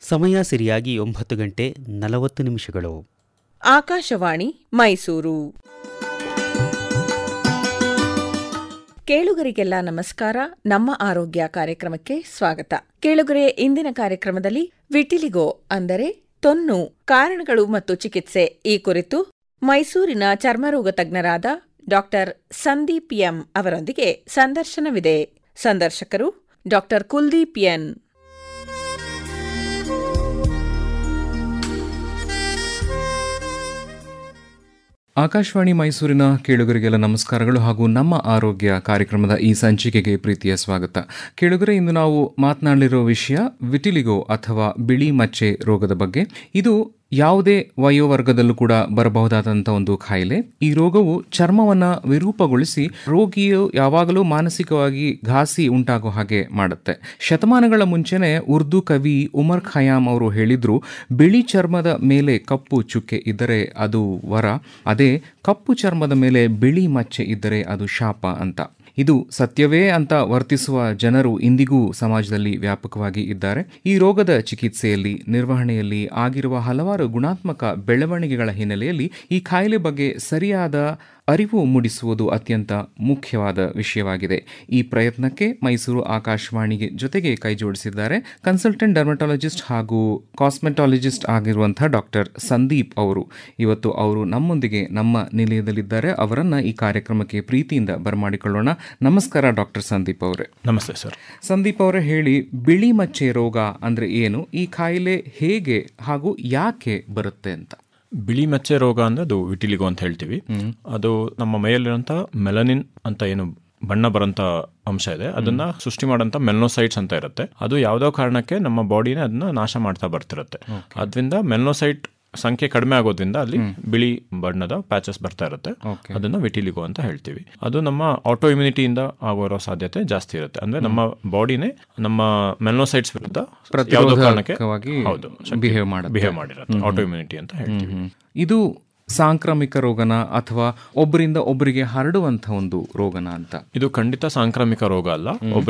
ಸಮಯ ಸರಿಯಾಗಿ ಒಂಬತ್ತು ಗಂಟೆ ನಲವತ್ತು ನಿಮಿಷಗಳು ಆಕಾಶವಾಣಿ ಮೈಸೂರು ಕೇಳುಗರಿಗೆಲ್ಲ ನಮಸ್ಕಾರ ನಮ್ಮ ಆರೋಗ್ಯ ಕಾರ್ಯಕ್ರಮಕ್ಕೆ ಸ್ವಾಗತ ಕೇಳುಗರೆ ಇಂದಿನ ಕಾರ್ಯಕ್ರಮದಲ್ಲಿ ವಿಟಿಲಿಗೋ ಅಂದರೆ ತೊನ್ನು ಕಾರಣಗಳು ಮತ್ತು ಚಿಕಿತ್ಸೆ ಈ ಕುರಿತು ಮೈಸೂರಿನ ಚರ್ಮರೋಗ ತಜ್ಞರಾದ ಡಾಕ್ಟರ್ ಸಂದೀಪ್ ಎಂ ಅವರೊಂದಿಗೆ ಸಂದರ್ಶನವಿದೆ ಸಂದರ್ಶಕರು ಡಾಕ್ಟರ್ ಕುಲ್ದೀಪ್ ಎನ್ ಆಕಾಶವಾಣಿ ಮೈಸೂರಿನ ಕೇಳುಗರಿಗೆಲ್ಲ ನಮಸ್ಕಾರಗಳು ಹಾಗೂ ನಮ್ಮ ಆರೋಗ್ಯ ಕಾರ್ಯಕ್ರಮದ ಈ ಸಂಚಿಕೆಗೆ ಪ್ರೀತಿಯ ಸ್ವಾಗತ ಕೇಳುಗರೆ ಇಂದು ನಾವು ಮಾತನಾಡಲಿರೋ ವಿಷಯ ವಿಟಿಲಿಗೋ ಅಥವಾ ಬಿಳಿ ಮಚ್ಚೆ ರೋಗದ ಬಗ್ಗೆ ಇದು ಯಾವುದೇ ವಯೋವರ್ಗದಲ್ಲೂ ಕೂಡ ಬರಬಹುದಾದಂಥ ಒಂದು ಕಾಯಿಲೆ ಈ ರೋಗವು ಚರ್ಮವನ್ನ ವಿರೂಪಗೊಳಿಸಿ ರೋಗಿಯು ಯಾವಾಗಲೂ ಮಾನಸಿಕವಾಗಿ ಘಾಸಿ ಉಂಟಾಗೋ ಹಾಗೆ ಮಾಡುತ್ತೆ ಶತಮಾನಗಳ ಮುಂಚೆನೆ ಉರ್ದು ಕವಿ ಉಮರ್ ಖಯಾಮ್ ಅವರು ಹೇಳಿದ್ರು ಬಿಳಿ ಚರ್ಮದ ಮೇಲೆ ಕಪ್ಪು ಚುಕ್ಕೆ ಇದ್ದರೆ ಅದು ವರ ಅದೇ ಕಪ್ಪು ಚರ್ಮದ ಮೇಲೆ ಬಿಳಿ ಮಚ್ಚೆ ಇದ್ದರೆ ಅದು ಶಾಪ ಅಂತ ಇದು ಸತ್ಯವೇ ಅಂತ ವರ್ತಿಸುವ ಜನರು ಇಂದಿಗೂ ಸಮಾಜದಲ್ಲಿ ವ್ಯಾಪಕವಾಗಿ ಇದ್ದಾರೆ ಈ ರೋಗದ ಚಿಕಿತ್ಸೆಯಲ್ಲಿ ನಿರ್ವಹಣೆಯಲ್ಲಿ ಆಗಿರುವ ಹಲವಾರು ಗುಣಾತ್ಮಕ ಬೆಳವಣಿಗೆಗಳ ಹಿನ್ನೆಲೆಯಲ್ಲಿ ಈ ಕಾಯಿಲೆ ಬಗ್ಗೆ ಸರಿಯಾದ ಅರಿವು ಮೂಡಿಸುವುದು ಅತ್ಯಂತ ಮುಖ್ಯವಾದ ವಿಷಯವಾಗಿದೆ ಈ ಪ್ರಯತ್ನಕ್ಕೆ ಮೈಸೂರು ಆಕಾಶವಾಣಿಗೆ ಜೊತೆಗೆ ಕೈಜೋಡಿಸಿದ್ದಾರೆ ಕನ್ಸಲ್ಟೆಂಟ್ ಡರ್ಮಟಾಲಜಿಸ್ಟ್ ಹಾಗೂ ಕಾಸ್ಮೆಟಾಲಜಿಸ್ಟ್ ಆಗಿರುವಂತಹ ಡಾಕ್ಟರ್ ಸಂದೀಪ್ ಅವರು ಇವತ್ತು ಅವರು ನಮ್ಮೊಂದಿಗೆ ನಮ್ಮ ನಿಲಯದಲ್ಲಿದ್ದಾರೆ ಅವರನ್ನ ಈ ಕಾರ್ಯಕ್ರಮಕ್ಕೆ ಪ್ರೀತಿಯಿಂದ ಬರಮಾಡಿಕೊಳ್ಳೋಣ ನಮಸ್ಕಾರ ಡಾಕ್ಟರ್ ಸಂದೀಪ್ ಅವರೇ ನಮಸ್ತೆ ಸರ್ ಸಂದೀಪ್ ಅವರೇ ಹೇಳಿ ಬಿಳಿ ಮಚ್ಚೆ ರೋಗ ಅಂದ್ರೆ ಏನು ಈ ಕಾಯಿಲೆ ಹೇಗೆ ಹಾಗೂ ಯಾಕೆ ಬರುತ್ತೆ ಅಂತ ಬಿಳಿ ಮಚ್ಚೆ ರೋಗ ಅಂದ್ರೆ ಅದು ವಿಟಿಲಿಗೋ ಅಂತ ಹೇಳ್ತೀವಿ ಅದು ನಮ್ಮ ಮೈಯಲ್ಲಿರುವಂತ ಮೆಲನಿನ್ ಅಂತ ಏನು ಬಣ್ಣ ಬರೋಂಥ ಅಂಶ ಇದೆ ಅದನ್ನ ಸೃಷ್ಟಿ ಮಾಡೋಂಥ ಮೆಲ್ನೋಸೈಟ್ಸ್ ಅಂತ ಇರುತ್ತೆ ಅದು ಯಾವುದೋ ಕಾರಣಕ್ಕೆ ನಮ್ಮ ಬಾಡಿನೇ ಅದನ್ನ ನಾಶ ಮಾಡ್ತಾ ಬರ್ತಿರುತ್ತೆ ಅದರಿಂದ ಮೆಲ್ನೋಸೈಟ್ ಸಂಖ್ಯೆ ಕಡಿಮೆ ಆಗೋದ್ರಿಂದ ಅಲ್ಲಿ ಬಿಳಿ ಬಣ್ಣದ ಪ್ಯಾಚಸ್ ಬರ್ತಾ ಇರುತ್ತೆ ಅದನ್ನ ವಿಟಿಲಿಗೋ ಅಂತ ಹೇಳ್ತೀವಿ ಅದು ನಮ್ಮ ಆಟೋ ಇಮ್ಯುನಿಟಿಯಿಂದ ಆಗಿರೋ ಸಾಧ್ಯತೆ ಜಾಸ್ತಿ ಇರುತ್ತೆ ಅಂದ್ರೆ ನಮ್ಮ ಬಾಡಿನೇ ನಮ್ಮ ಮೆಲ್ನೋಸೈಟ್ಸ್ ವಿರುದ್ಧ ಯಾವುದೋ ಕಾರಣಕ್ಕೆ ಪ್ರತಿರೋಧಕವಾಗಿ ಹೌದು behave ಮಾಡುತ್ತೆ. ಬಿಹೇವ್ ಮಾಡಿರುತ್ತೆ ಆಟೋ ಇಮ್ಯುನಿಟಿ ಅಂತ ಹೇಳ್ತೀವಿ ಇದು ಸಾಂಕ್ರಾಮಿಕ ರೋಗನ ಅಥವಾ ಒಬ್ಬರಿಂದ ಒಬ್ಬರಿಗೆ ಹರಡುವಂಥ ಒಂದು ರೋಗನ ಅಂತ ಇದು ಖಂಡಿತ ಸಾಂಕ್ರಾಮಿಕ ರೋಗ ಅಲ್ಲ ಒಬ್ಬ